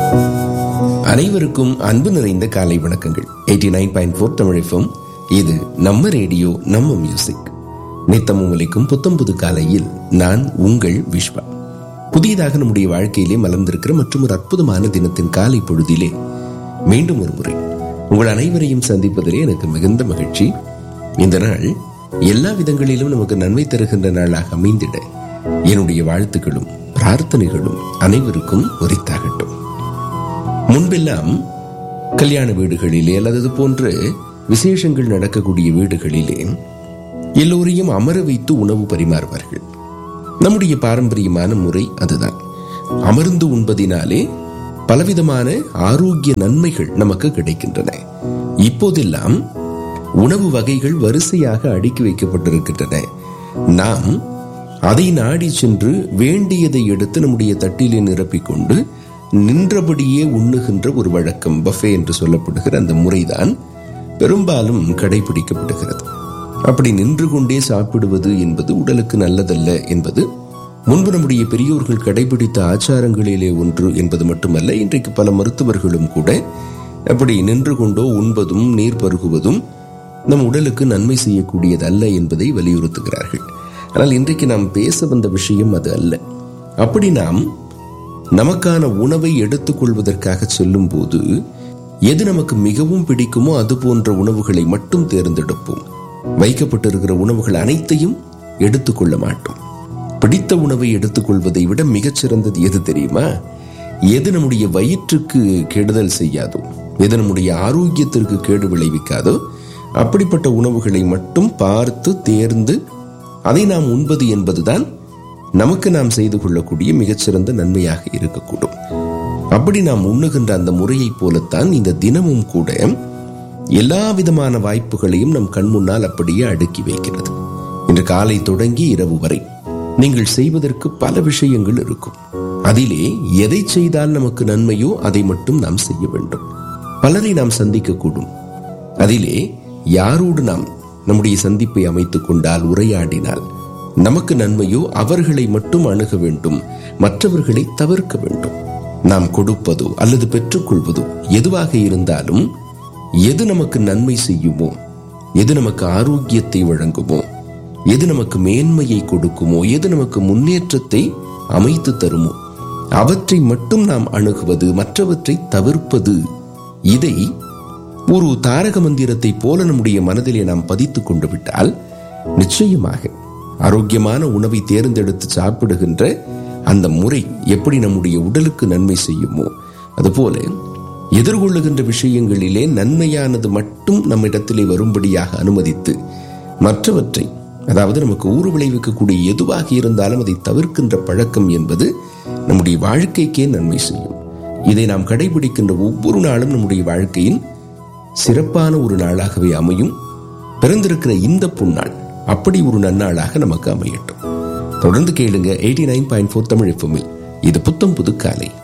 அனைவருக்கும் அன்பு நிறைந்த காலை வணக்கங்கள் எயிட்டி நைன் பாயிண்ட் ஃபோர் தமிழிஃபம் இது நம்ம ரேடியோ நம்ம மியூசிக் நித்தமும் ஒலிக்கும் புத்தம்புது காலையில் நான் உங்கள் விஸ்வா புதியதாக நம்முடைய வாழ்க்கையிலே மலர்ந்திருக்கிற மற்றும் ஒரு அற்புதமான தினத்தின் காலை பொழுதிலே மீண்டும் ஒரு முறை உங்கள் அனைவரையும் சந்திப்பதிலே எனக்கு மிகுந்த மகிழ்ச்சி இந்த நாள் எல்லா விதங்களிலும் நமக்கு நன்மை தருகின்ற நாளாக அமைந்திட என்னுடைய வாழ்த்துக்களும் பிரார்த்தனைகளும் அனைவருக்கும் உரித்தாகட்டும் முன்பெல்லாம் கல்யாண வீடுகளிலே அல்லது போன்ற விசேஷங்கள் நடக்கக்கூடிய வீடுகளிலே எல்லோரையும் அமர வைத்து உணவு பரிமாறுவார்கள் நம்முடைய பாரம்பரியமான முறை அதுதான் அமர்ந்து உண்பதினாலே பலவிதமான ஆரோக்கிய நன்மைகள் நமக்கு கிடைக்கின்றன இப்போதெல்லாம் உணவு வகைகள் வரிசையாக அடுக்கி வைக்கப்பட்டிருக்கின்றன நாம் அதை நாடி சென்று வேண்டியதை எடுத்து நம்முடைய தட்டிலே நிரப்பிக்கொண்டு நின்றபடியே உண்ணுகின்ற ஒரு வழக்கம் பஃபே என்று சொல்லப்படுகிற அந்த முறைதான் பெரும்பாலும் கடைபிடிக்கப்படுகிறது அப்படி நின்று கொண்டே சாப்பிடுவது என்பது உடலுக்கு நல்லதல்ல என்பது முன்பு நம்முடைய பெரியோர்கள் கடைபிடித்த ஆச்சாரங்களிலே ஒன்று என்பது மட்டுமல்ல இன்றைக்கு பல மருத்துவர்களும் கூட அப்படி நின்று கொண்டோ உண்பதும் நீர் பருகுவதும் நம் உடலுக்கு நன்மை செய்யக்கூடியது அல்ல என்பதை வலியுறுத்துகிறார்கள் ஆனால் இன்றைக்கு நாம் பேச வந்த விஷயம் அது அல்ல அப்படி நாம் நமக்கான உணவை எடுத்துக்கொள்வதற்காக செல்லும் போது எது நமக்கு மிகவும் பிடிக்குமோ அது போன்ற உணவுகளை மட்டும் தேர்ந்தெடுப்போம் வைக்கப்பட்டிருக்கிற உணவுகள் அனைத்தையும் எடுத்துக்கொள்ள மாட்டோம் பிடித்த உணவை எடுத்துக்கொள்வதை விட மிகச்சிறந்தது எது தெரியுமா எது நம்முடைய வயிற்றுக்கு கெடுதல் செய்யாதோ எது நம்முடைய ஆரோக்கியத்திற்கு கேடு விளைவிக்காதோ அப்படிப்பட்ட உணவுகளை மட்டும் பார்த்து தேர்ந்து அதை நாம் உண்பது என்பதுதான் நமக்கு நாம் செய்து கொள்ளக்கூடிய மிகச்சிறந்த நன்மையாக இருக்கக்கூடும் அப்படி நாம் உண்ணுகின்ற அந்த முறையைப் போலத்தான் இந்த தினமும் கூட எல்லா விதமான வாய்ப்புகளையும் நம் கண் முன்னால் அப்படியே அடுக்கி வைக்கிறது இன்று காலை தொடங்கி இரவு வரை நீங்கள் செய்வதற்கு பல விஷயங்கள் இருக்கும் அதிலே எதை செய்தால் நமக்கு நன்மையோ அதை மட்டும் நாம் செய்ய வேண்டும் பலரை நாம் சந்திக்கக்கூடும் அதிலே யாரோடு நாம் நம்முடைய சந்திப்பை அமைத்துக் கொண்டால் உரையாடினால் நமக்கு நன்மையோ அவர்களை மட்டும் அணுக வேண்டும் மற்றவர்களை தவிர்க்க வேண்டும் நாம் கொடுப்பதோ அல்லது பெற்றுக்கொள்வதோ எதுவாக இருந்தாலும் எது நமக்கு நன்மை செய்யுமோ எது நமக்கு ஆரோக்கியத்தை வழங்குமோ எது நமக்கு மேன்மையை கொடுக்குமோ எது நமக்கு முன்னேற்றத்தை அமைத்து தருமோ அவற்றை மட்டும் நாம் அணுகுவது மற்றவற்றை தவிர்ப்பது இதை ஒரு தாரக மந்திரத்தை போல நம்முடைய மனதிலே நாம் பதித்துக் கொண்டு விட்டால் நிச்சயமாக ஆரோக்கியமான உணவை தேர்ந்தெடுத்து சாப்பிடுகின்ற அந்த முறை எப்படி நம்முடைய உடலுக்கு நன்மை செய்யுமோ அதுபோல எதிர்கொள்ளுகின்ற விஷயங்களிலே நன்மையானது மட்டும் நம்மிடத்திலே வரும்படியாக அனுமதித்து மற்றவற்றை அதாவது நமக்கு ஊறு விளைவிக்கக்கூடிய எதுவாக இருந்தாலும் அதை தவிர்க்கின்ற பழக்கம் என்பது நம்முடைய வாழ்க்கைக்கே நன்மை செய்யும் இதை நாம் கடைபிடிக்கின்ற ஒவ்வொரு நாளும் நம்முடைய வாழ்க்கையின் சிறப்பான ஒரு நாளாகவே அமையும் பிறந்திருக்கிற இந்த புண்ணாள் அப்படி ஒரு நன்னாளாக நமக்கு அமையட்டும் தொடர்ந்து கேளுங்க eighty nine point four Tamil எஃப்எம்மில் இது புத்தம் புது காலை